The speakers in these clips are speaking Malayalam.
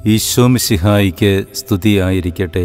ഈശോ മിശിഹായിക്ക് സ്തുതിയായിരിക്കട്ടെ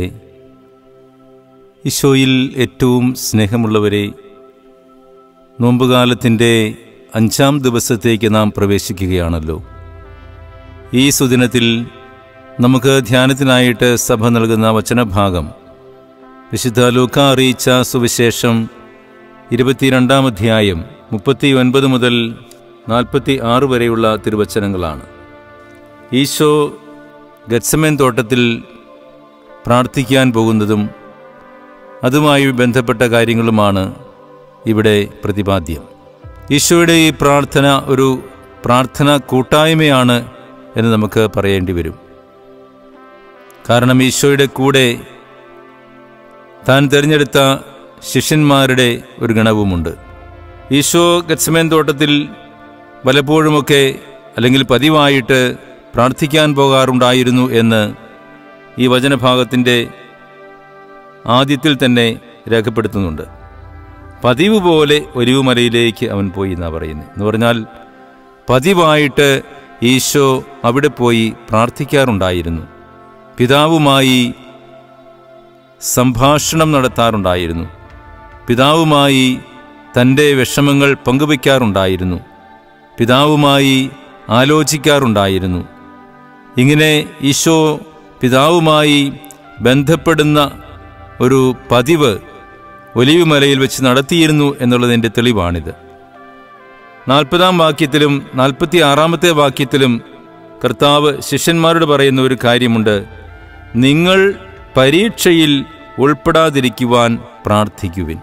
ഈശോയിൽ ഏറ്റവും സ്നേഹമുള്ളവരെ നോമ്പുകാലത്തിൻ്റെ അഞ്ചാം ദിവസത്തേക്ക് നാം പ്രവേശിക്കുകയാണല്ലോ ഈ സുദിനത്തിൽ നമുക്ക് ധ്യാനത്തിനായിട്ട് സഭ നൽകുന്ന വചനഭാഗം വിശുദ്ധ ലൂക്ക അറിയിച്ച സുവിശേഷം ഇരുപത്തിരണ്ടാം അധ്യായം മുപ്പത്തി ഒൻപത് മുതൽ നാൽപ്പത്തി ആറ് വരെയുള്ള തിരുവചനങ്ങളാണ് ഈശോ ഗത്സമേൻ തോട്ടത്തിൽ പ്രാർത്ഥിക്കാൻ പോകുന്നതും അതുമായി ബന്ധപ്പെട്ട കാര്യങ്ങളുമാണ് ഇവിടെ പ്രതിപാദ്യം ഈശോയുടെ ഈ പ്രാർത്ഥന ഒരു പ്രാർത്ഥന കൂട്ടായ്മയാണ് എന്ന് നമുക്ക് പറയേണ്ടി വരും കാരണം ഈശോയുടെ കൂടെ താൻ തിരഞ്ഞെടുത്ത ശിഷ്യന്മാരുടെ ഒരു ഗണവുമുണ്ട് ഈശോ ഗത്സമേൻ തോട്ടത്തിൽ പലപ്പോഴുമൊക്കെ അല്ലെങ്കിൽ പതിവായിട്ട് പ്രാർത്ഥിക്കാൻ പോകാറുണ്ടായിരുന്നു എന്ന് ഈ വചനഭാഗത്തിൻ്റെ ആദ്യത്തിൽ തന്നെ രേഖപ്പെടുത്തുന്നുണ്ട് പതിവ് പോലെ ഒലിവുമലയിലേക്ക് അവൻ പോയി എന്നാണ് പറയുന്നത് എന്ന് പറഞ്ഞാൽ പതിവായിട്ട് ഈശോ അവിടെ പോയി പ്രാർത്ഥിക്കാറുണ്ടായിരുന്നു പിതാവുമായി സംഭാഷണം നടത്താറുണ്ടായിരുന്നു പിതാവുമായി തൻ്റെ വിഷമങ്ങൾ പങ്കുവയ്ക്കാറുണ്ടായിരുന്നു പിതാവുമായി ആലോചിക്കാറുണ്ടായിരുന്നു ഇങ്ങനെ ഈശോ പിതാവുമായി ബന്ധപ്പെടുന്ന ഒരു പതിവ് ഒലിവുമലയിൽ വെച്ച് നടത്തിയിരുന്നു എന്നുള്ളതിൻ്റെ തെളിവാണിത് നാൽപ്പതാം വാക്യത്തിലും നാൽപ്പത്തി ആറാമത്തെ വാക്യത്തിലും കർത്താവ് ശിഷ്യന്മാരോട് പറയുന്ന ഒരു കാര്യമുണ്ട് നിങ്ങൾ പരീക്ഷയിൽ ഉൾപ്പെടാതിരിക്കുവാൻ പ്രാർത്ഥിക്കുവിൻ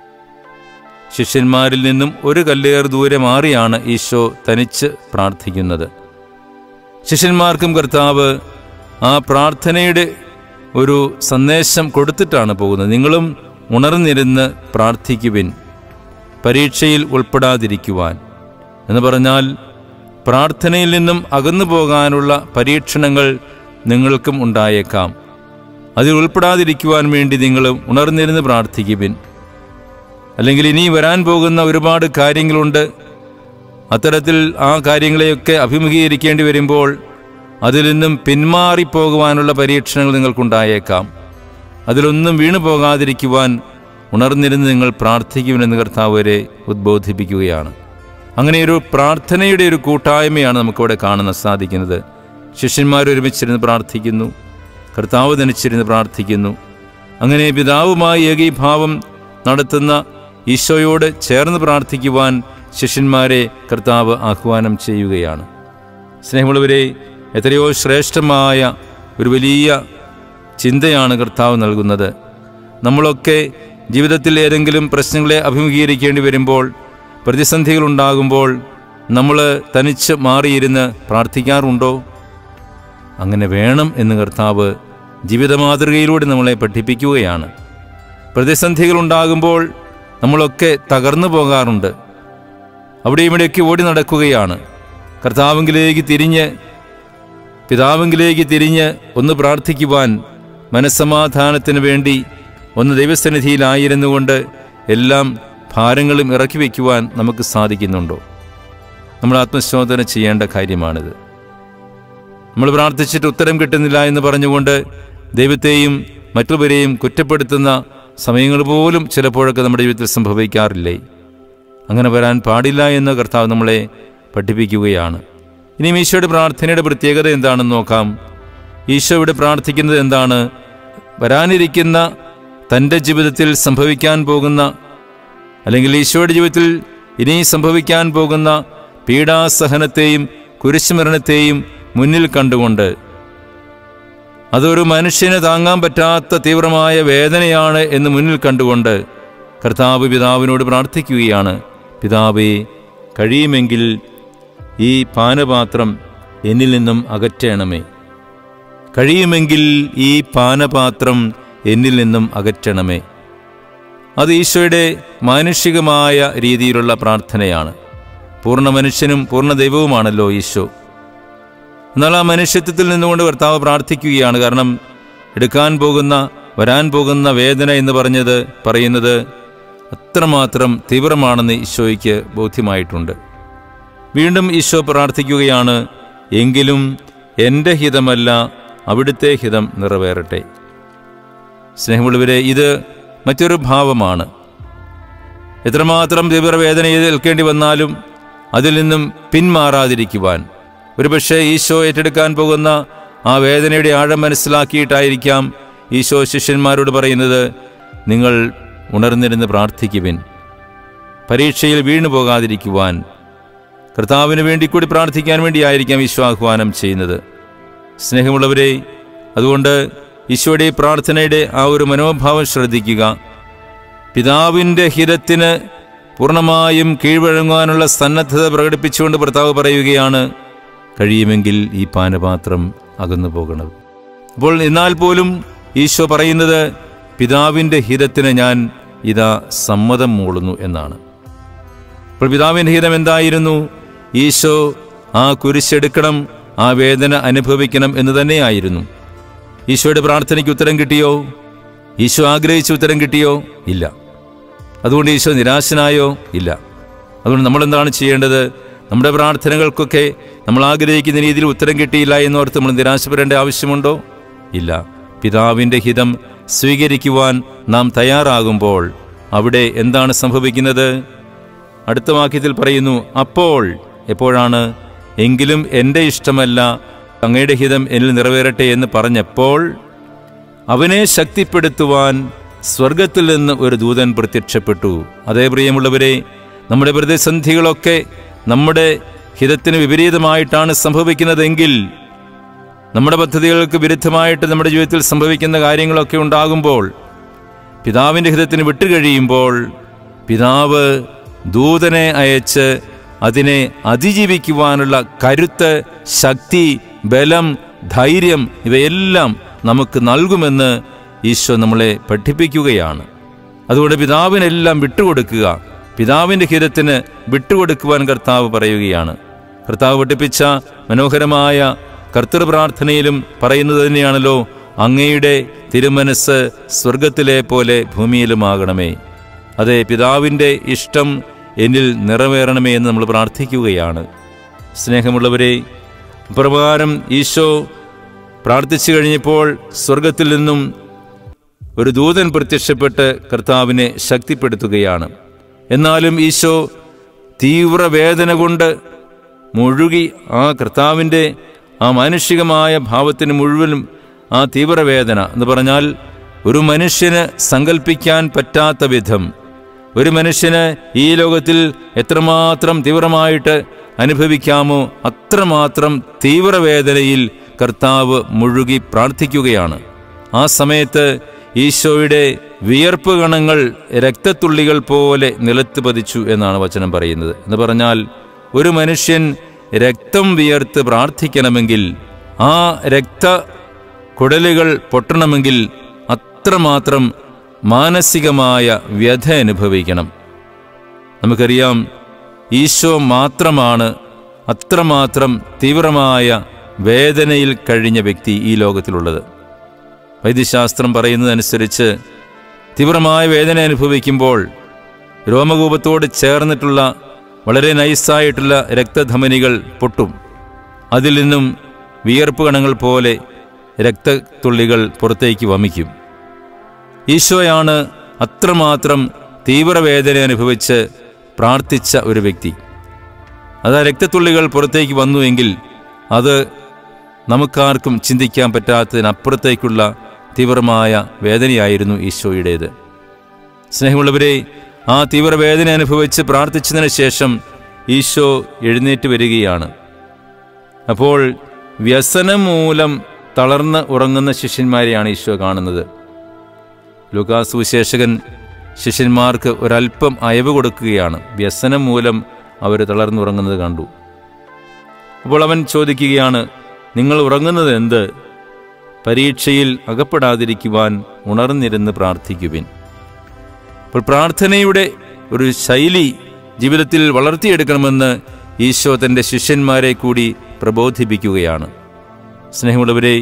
ശിഷ്യന്മാരിൽ നിന്നും ഒരു കല്ലേർ ദൂരെ മാറിയാണ് ഈശോ തനിച്ച് പ്രാർത്ഥിക്കുന്നത് ശിഷ്യന്മാർക്കും കർത്താവ് ആ പ്രാർത്ഥനയുടെ ഒരു സന്ദേശം കൊടുത്തിട്ടാണ് പോകുന്നത് നിങ്ങളും ഉണർന്നിരുന്ന് പ്രാർത്ഥിക്കുവിൻ പരീക്ഷയിൽ ഉൾപ്പെടാതിരിക്കുവാൻ എന്ന് പറഞ്ഞാൽ പ്രാർത്ഥനയിൽ നിന്നും അകന്നു പോകാനുള്ള പരീക്ഷണങ്ങൾ നിങ്ങൾക്കും ഉണ്ടായേക്കാം അതിൽ ഉൾപ്പെടാതിരിക്കുവാൻ വേണ്ടി നിങ്ങൾ ഉണർന്നിരുന്ന് പ്രാർത്ഥിക്കുവിൻ അല്ലെങ്കിൽ ഇനി വരാൻ പോകുന്ന ഒരുപാട് കാര്യങ്ങളുണ്ട് അത്തരത്തിൽ ആ കാര്യങ്ങളെയൊക്കെ അഭിമുഖീകരിക്കേണ്ടി വരുമ്പോൾ അതിൽ നിന്നും പിന്മാറിപ്പോകുവാനുള്ള പരീക്ഷണങ്ങൾ നിങ്ങൾക്കുണ്ടായേക്കാം അതിലൊന്നും വീണു പോകാതിരിക്കുവാൻ ഉണർന്നിരുന്ന് നിങ്ങൾ പ്രാർത്ഥിക്കുമെന്ന് കർത്താവ് വരെ ഉദ്ബോധിപ്പിക്കുകയാണ് അങ്ങനെ ഒരു പ്രാർത്ഥനയുടെ ഒരു കൂട്ടായ്മയാണ് നമുക്കിവിടെ കാണാൻ സാധിക്കുന്നത് ശിഷ്യന്മാർ ഒരുമിച്ചിരുന്ന് പ്രാർത്ഥിക്കുന്നു കർത്താവ് തനിച്ചിരുന്ന് പ്രാർത്ഥിക്കുന്നു അങ്ങനെ പിതാവുമായി ഏകീഭാവം നടത്തുന്ന ഈശോയോട് ചേർന്ന് പ്രാർത്ഥിക്കുവാൻ ശിഷ്യന്മാരെ കർത്താവ് ആഹ്വാനം ചെയ്യുകയാണ് സ്നേഹമുള്ളവരെ എത്രയോ ശ്രേഷ്ഠമായ ഒരു വലിയ ചിന്തയാണ് കർത്താവ് നൽകുന്നത് നമ്മളൊക്കെ ജീവിതത്തിൽ ഏതെങ്കിലും പ്രശ്നങ്ങളെ അഭിമുഖീകരിക്കേണ്ടി വരുമ്പോൾ പ്രതിസന്ധികൾ ഉണ്ടാകുമ്പോൾ നമ്മൾ തനിച്ച് മാറിയിരുന്ന് പ്രാർത്ഥിക്കാറുണ്ടോ അങ്ങനെ വേണം എന്ന് കർത്താവ് ജീവിത മാതൃകയിലൂടെ നമ്മളെ പഠിപ്പിക്കുകയാണ് പ്രതിസന്ധികൾ ഉണ്ടാകുമ്പോൾ നമ്മളൊക്കെ തകർന്നു പോകാറുണ്ട് അവിടെ ഇവിടെയൊക്കെ ഓടി നടക്കുകയാണ് കർത്താവെങ്കിലേക്ക് തിരിഞ്ഞ് പിതാവെങ്കിലേക്ക് തിരിഞ്ഞ് ഒന്ന് പ്രാർത്ഥിക്കുവാൻ മനസ്സമാധാനത്തിന് വേണ്ടി ഒന്ന് ദൈവസന്നിധിയിലായിരുന്നു കൊണ്ട് എല്ലാം ഭാരങ്ങളും ഇറക്കി വയ്ക്കുവാൻ നമുക്ക് സാധിക്കുന്നുണ്ടോ നമ്മൾ ആത്മശോധന ചെയ്യേണ്ട കാര്യമാണിത് നമ്മൾ പ്രാർത്ഥിച്ചിട്ട് ഉത്തരം കിട്ടുന്നില്ല എന്ന് പറഞ്ഞുകൊണ്ട് ദൈവത്തെയും മറ്റുള്ളവരെയും കുറ്റപ്പെടുത്തുന്ന സമയങ്ങൾ പോലും ചിലപ്പോഴൊക്കെ നമ്മുടെ ജീവിതത്തിൽ സംഭവിക്കാറില്ലേ അങ്ങനെ വരാൻ പാടില്ല എന്ന് കർത്താവ് നമ്മളെ പഠിപ്പിക്കുകയാണ് ഇനിയും ഈശോയുടെ പ്രാർത്ഥനയുടെ പ്രത്യേകത എന്താണെന്ന് നോക്കാം ഈശോ ഇവിടെ പ്രാർത്ഥിക്കുന്നത് എന്താണ് വരാനിരിക്കുന്ന തൻ്റെ ജീവിതത്തിൽ സംഭവിക്കാൻ പോകുന്ന അല്ലെങ്കിൽ ഈശോയുടെ ജീവിതത്തിൽ ഇനി സംഭവിക്കാൻ പോകുന്ന പീഡാസഹനത്തെയും കുരിശുമരണത്തെയും മുന്നിൽ കണ്ടുകൊണ്ട് അതൊരു മനുഷ്യന് താങ്ങാൻ പറ്റാത്ത തീവ്രമായ വേദനയാണ് എന്ന് മുന്നിൽ കണ്ടുകൊണ്ട് കർത്താവ് പിതാവിനോട് പ്രാർത്ഥിക്കുകയാണ് പിതാവേ കഴിയുമെങ്കിൽ ഈ പാനപാത്രം എന്നിൽ നിന്നും അകറ്റണമേ കഴിയുമെങ്കിൽ ഈ പാനപാത്രം എന്നിൽ നിന്നും അകറ്റണമേ അത് ഈശോയുടെ മാനുഷികമായ രീതിയിലുള്ള പ്രാർത്ഥനയാണ് പൂർണ്ണ മനുഷ്യനും പൂർണ്ണ ദൈവവുമാണല്ലോ ഈശോ എന്നാൽ ആ മനുഷ്യത്വത്തിൽ നിന്നുകൊണ്ട് കർത്താവ് പ്രാർത്ഥിക്കുകയാണ് കാരണം എടുക്കാൻ പോകുന്ന വരാൻ പോകുന്ന വേദന എന്ന് പറഞ്ഞത് പറയുന്നത് അത്രമാത്രം തീവ്രമാണെന്ന് ഈശോയ്ക്ക് ബോധ്യമായിട്ടുണ്ട് വീണ്ടും ഈശോ പ്രാർത്ഥിക്കുകയാണ് എങ്കിലും എൻ്റെ ഹിതമല്ല അവിടുത്തെ ഹിതം നിറവേറട്ടെ സ്നേഹമുള്ളവരെ ഇത് മറ്റൊരു ഭാവമാണ് എത്രമാത്രം തീവ്രവേദന ഏൽക്കേണ്ടി വന്നാലും അതിൽ നിന്നും പിന്മാറാതിരിക്കുവാൻ ഒരുപക്ഷെ ഈശോ ഏറ്റെടുക്കാൻ പോകുന്ന ആ വേദനയുടെ ആഴം മനസ്സിലാക്കിയിട്ടായിരിക്കാം ഈശോ ശിഷ്യന്മാരോട് പറയുന്നത് നിങ്ങൾ ഉണർന്നിരുന്ന് പ്രാർത്ഥിക്കുവിൻ പരീക്ഷയിൽ വീണു പോകാതിരിക്കുവാൻ കർത്താവിന് വേണ്ടി കൂടി പ്രാർത്ഥിക്കാൻ വേണ്ടിയായിരിക്കാം ഈശോ ആഹ്വാനം ചെയ്യുന്നത് സ്നേഹമുള്ളവരെ അതുകൊണ്ട് ഈശോയുടെ ഈ പ്രാർത്ഥനയുടെ ആ ഒരു മനോഭാവം ശ്രദ്ധിക്കുക പിതാവിൻ്റെ ഹിതത്തിന് പൂർണ്ണമായും കീഴ്വഴങ്ങുവാനുള്ള സന്നദ്ധത പ്രകടിപ്പിച്ചുകൊണ്ട് ഭർത്താവ് പറയുകയാണ് കഴിയുമെങ്കിൽ ഈ പാനപാത്രം അകന്നു പോകണം അപ്പോൾ എന്നാൽ പോലും ഈശോ പറയുന്നത് പിതാവിൻ്റെ ഹിതത്തിന് ഞാൻ ഇതാ സമ്മതം മൂളുന്നു എന്നാണ് അപ്പോൾ പിതാവിൻ്റെ ഹിതം എന്തായിരുന്നു ഈശോ ആ കുരിശെടുക്കണം ആ വേദന അനുഭവിക്കണം എന്ന് തന്നെയായിരുന്നു ഈശോയുടെ പ്രാർത്ഥനയ്ക്ക് ഉത്തരം കിട്ടിയോ ഈശോ ആഗ്രഹിച്ച ഉത്തരം കിട്ടിയോ ഇല്ല അതുകൊണ്ട് ഈശോ നിരാശനായോ ഇല്ല അതുകൊണ്ട് നമ്മൾ എന്താണ് ചെയ്യേണ്ടത് നമ്മുടെ പ്രാർത്ഥനകൾക്കൊക്കെ നമ്മൾ ആഗ്രഹിക്കുന്ന രീതിയിൽ ഉത്തരം കിട്ടിയില്ല എന്നോർത്ത് നമ്മൾ നിരാശപ്പെടേണ്ട ആവശ്യമുണ്ടോ ഇല്ല പിതാവിൻ്റെ ഹിതം സ്വീകരിക്കുവാൻ നാം തയ്യാറാകുമ്പോൾ അവിടെ എന്താണ് സംഭവിക്കുന്നത് അടുത്ത വാക്യത്തിൽ പറയുന്നു അപ്പോൾ എപ്പോഴാണ് എങ്കിലും എൻ്റെ ഇഷ്ടമല്ല അങ്ങയുടെ ഹിതം എന്നിൽ നിറവേറട്ടെ എന്ന് പറഞ്ഞപ്പോൾ അവനെ ശക്തിപ്പെടുത്തുവാൻ സ്വർഗത്തിൽ നിന്ന് ഒരു ദൂതൻ പ്രത്യക്ഷപ്പെട്ടു അതേ പ്രിയമുള്ളവരെ നമ്മുടെ പ്രതിസന്ധികളൊക്കെ നമ്മുടെ ഹിതത്തിന് വിപരീതമായിട്ടാണ് സംഭവിക്കുന്നതെങ്കിൽ നമ്മുടെ പദ്ധതികൾക്ക് വിരുദ്ധമായിട്ട് നമ്മുടെ ജീവിതത്തിൽ സംഭവിക്കുന്ന കാര്യങ്ങളൊക്കെ ഉണ്ടാകുമ്പോൾ പിതാവിൻ്റെ ഹിതത്തിന് വിട്ടുകഴിയുമ്പോൾ പിതാവ് ദൂതനെ അയച്ച് അതിനെ അതിജീവിക്കുവാനുള്ള കരുത്ത് ശക്തി ബലം ധൈര്യം ഇവയെല്ലാം നമുക്ക് നൽകുമെന്ന് ഈശോ നമ്മളെ പഠിപ്പിക്കുകയാണ് അതുകൊണ്ട് പിതാവിനെല്ലാം വിട്ടുകൊടുക്കുക പിതാവിൻ്റെ ഹിതത്തിന് വിട്ടുകൊടുക്കുവാൻ കർത്താവ് പറയുകയാണ് കർത്താവ് പഠിപ്പിച്ച മനോഹരമായ കർത്തൃപ്രാർത്ഥനയിലും പറയുന്നത് തന്നെയാണല്ലോ അങ്ങയുടെ തിരുമനസ് സ്വർഗത്തിലെ പോലെ ഭൂമിയിലുമാകണമേ അതെ പിതാവിൻ്റെ ഇഷ്ടം എന്നിൽ നിറവേറണമേ എന്ന് നമ്മൾ പ്രാർത്ഥിക്കുകയാണ് സ്നേഹമുള്ളവരെ പ്രകാരം ഈശോ പ്രാർത്ഥിച്ചു കഴിഞ്ഞപ്പോൾ സ്വർഗത്തിൽ നിന്നും ഒരു ദൂതൻ പ്രത്യക്ഷപ്പെട്ട് കർത്താവിനെ ശക്തിപ്പെടുത്തുകയാണ് എന്നാലും ഈശോ തീവ്രവേദന കൊണ്ട് മുഴുകി ആ കർത്താവിൻ്റെ ആ മാനുഷികമായ ഭാവത്തിന് മുഴുവനും ആ തീവ്രവേദന എന്ന് പറഞ്ഞാൽ ഒരു മനുഷ്യന് സങ്കല്പിക്കാൻ പറ്റാത്ത വിധം ഒരു മനുഷ്യന് ഈ ലോകത്തിൽ എത്രമാത്രം തീവ്രമായിട്ട് അനുഭവിക്കാമോ അത്രമാത്രം തീവ്രവേദനയിൽ കർത്താവ് മുഴുകി പ്രാർത്ഥിക്കുകയാണ് ആ സമയത്ത് ഈശോയുടെ വിയർപ്പ് കണങ്ങൾ രക്തത്തുള്ളികൾ പോലെ നിലത്ത് പതിച്ചു എന്നാണ് വചനം പറയുന്നത് എന്ന് പറഞ്ഞാൽ ഒരു മനുഷ്യൻ രക്തം വിയർത്ത് പ്രാർത്ഥിക്കണമെങ്കിൽ ആ രക്ത കുടലുകൾ പൊട്ടണമെങ്കിൽ അത്രമാത്രം മാനസികമായ വ്യഥ അനുഭവിക്കണം നമുക്കറിയാം ഈശോ മാത്രമാണ് അത്രമാത്രം തീവ്രമായ വേദനയിൽ കഴിഞ്ഞ വ്യക്തി ഈ ലോകത്തിലുള്ളത് വൈദ്യശാസ്ത്രം പറയുന്നതനുസരിച്ച് തീവ്രമായ വേദന അനുഭവിക്കുമ്പോൾ രോമകൂപത്തോട് ചേർന്നിട്ടുള്ള വളരെ നൈസായിട്ടുള്ള രക്തധമനികൾ പൊട്ടും അതിൽ നിന്നും വിയർപ്പ് കണങ്ങൾ പോലെ രക്തത്തുള്ളികൾ പുറത്തേക്ക് വമിക്കും ഈശോയാണ് അത്രമാത്രം തീവ്രവേദന അനുഭവിച്ച് പ്രാർത്ഥിച്ച ഒരു വ്യക്തി അത് ആ രക്തത്തുള്ളികൾ പുറത്തേക്ക് വന്നുവെങ്കിൽ അത് നമുക്കാർക്കും ചിന്തിക്കാൻ പറ്റാത്തതിനപ്പുറത്തേക്കുള്ള തീവ്രമായ വേദനയായിരുന്നു ഈശോയുടേത് സ്നേഹമുള്ളവരെ ആ തീവ്രവേദന അനുഭവിച്ച് പ്രാർത്ഥിച്ചതിന് ശേഷം ഈശോ എഴുന്നേറ്റ് വരികയാണ് അപ്പോൾ വ്യസനം മൂലം തളർന്ന് ഉറങ്ങുന്ന ശിഷ്യന്മാരെയാണ് ഈശോ കാണുന്നത് ലുക്കാസ് സുവിശേഷകൻ ശിഷ്യന്മാർക്ക് ഒരല്പം അയവ് കൊടുക്കുകയാണ് വ്യസനം മൂലം അവർ തളർന്നുറങ്ങുന്നത് കണ്ടു അപ്പോൾ അവൻ ചോദിക്കുകയാണ് നിങ്ങൾ ഉറങ്ങുന്നത് എന്ത് പരീക്ഷയിൽ അകപ്പെടാതിരിക്കുവാൻ ഉണർന്നിരുന്ന് പ്രാർത്ഥിക്കുവിൻ അപ്പോൾ പ്രാർത്ഥനയുടെ ഒരു ശൈലി ജീവിതത്തിൽ വളർത്തിയെടുക്കണമെന്ന് ഈശോ തൻ്റെ ശിഷ്യന്മാരെ കൂടി പ്രബോധിപ്പിക്കുകയാണ് സ്നേഹമുള്ളവരെ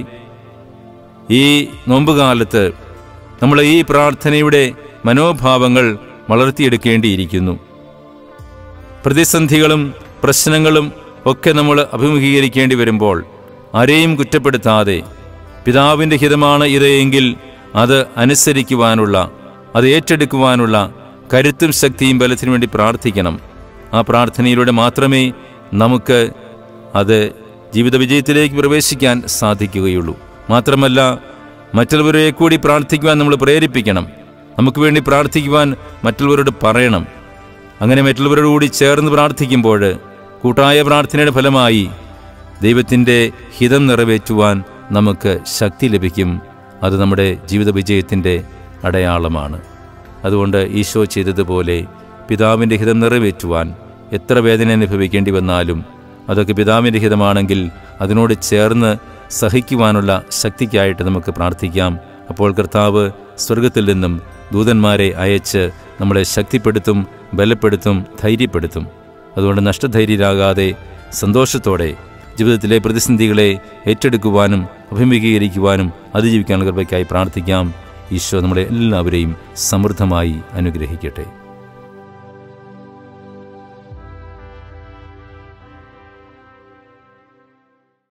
ഈ നോമ്പുകാലത്ത് നമ്മൾ ഈ പ്രാർത്ഥനയുടെ മനോഭാവങ്ങൾ വളർത്തിയെടുക്കേണ്ടിയിരിക്കുന്നു പ്രതിസന്ധികളും പ്രശ്നങ്ങളും ഒക്കെ നമ്മൾ അഭിമുഖീകരിക്കേണ്ടി വരുമ്പോൾ ആരെയും കുറ്റപ്പെടുത്താതെ പിതാവിൻ്റെ ഹിതമാണ് ഇത് എങ്കിൽ അത് അനുസരിക്കുവാനുള്ള അത് ഏറ്റെടുക്കുവാനുള്ള കരുത്തും ശക്തിയും ബലത്തിനു വേണ്ടി പ്രാർത്ഥിക്കണം ആ പ്രാർത്ഥനയിലൂടെ മാത്രമേ നമുക്ക് അത് ജീവിത വിജയത്തിലേക്ക് പ്രവേശിക്കാൻ സാധിക്കുകയുള്ളൂ മാത്രമല്ല മറ്റുള്ളവരെ കൂടി പ്രാർത്ഥിക്കുവാൻ നമ്മൾ പ്രേരിപ്പിക്കണം നമുക്ക് വേണ്ടി പ്രാർത്ഥിക്കുവാൻ മറ്റുള്ളവരോട് പറയണം അങ്ങനെ മറ്റുള്ളവരോട് കൂടി ചേർന്ന് പ്രാർത്ഥിക്കുമ്പോൾ കൂട്ടായ പ്രാർത്ഥനയുടെ ഫലമായി ദൈവത്തിൻ്റെ ഹിതം നിറവേറ്റുവാൻ നമുക്ക് ശക്തി ലഭിക്കും അത് നമ്മുടെ ജീവിത വിജയത്തിൻ്റെ അടയാളമാണ് അതുകൊണ്ട് ഈശോ ചെയ്തതുപോലെ പിതാവിൻ്റെ ഹിതം നിറവേറ്റുവാൻ എത്ര വേദന അനുഭവിക്കേണ്ടി വന്നാലും അതൊക്കെ പിതാവിൻ്റെ ഹിതമാണെങ്കിൽ അതിനോട് ചേർന്ന് സഹിക്കുവാനുള്ള ശക്തിക്കായിട്ട് നമുക്ക് പ്രാർത്ഥിക്കാം അപ്പോൾ കർത്താവ് സ്വർഗത്തിൽ നിന്നും ദൂതന്മാരെ അയച്ച് നമ്മളെ ശക്തിപ്പെടുത്തും ബലപ്പെടുത്തും ധൈര്യപ്പെടുത്തും അതുകൊണ്ട് നഷ്ടധൈര്യരാകാതെ സന്തോഷത്തോടെ ജീവിതത്തിലെ പ്രതിസന്ധികളെ ഏറ്റെടുക്കുവാനും അഭിമുഖീകരിക്കുവാനും അതിജീവിക്കാനുള്ള കൃപയ്ക്കായി പ്രാർത്ഥിക്കാം ഈശോ നമ്മളെ എല്ലാവരെയും സമൃദ്ധമായി അനുഗ്രഹിക്കട്ടെ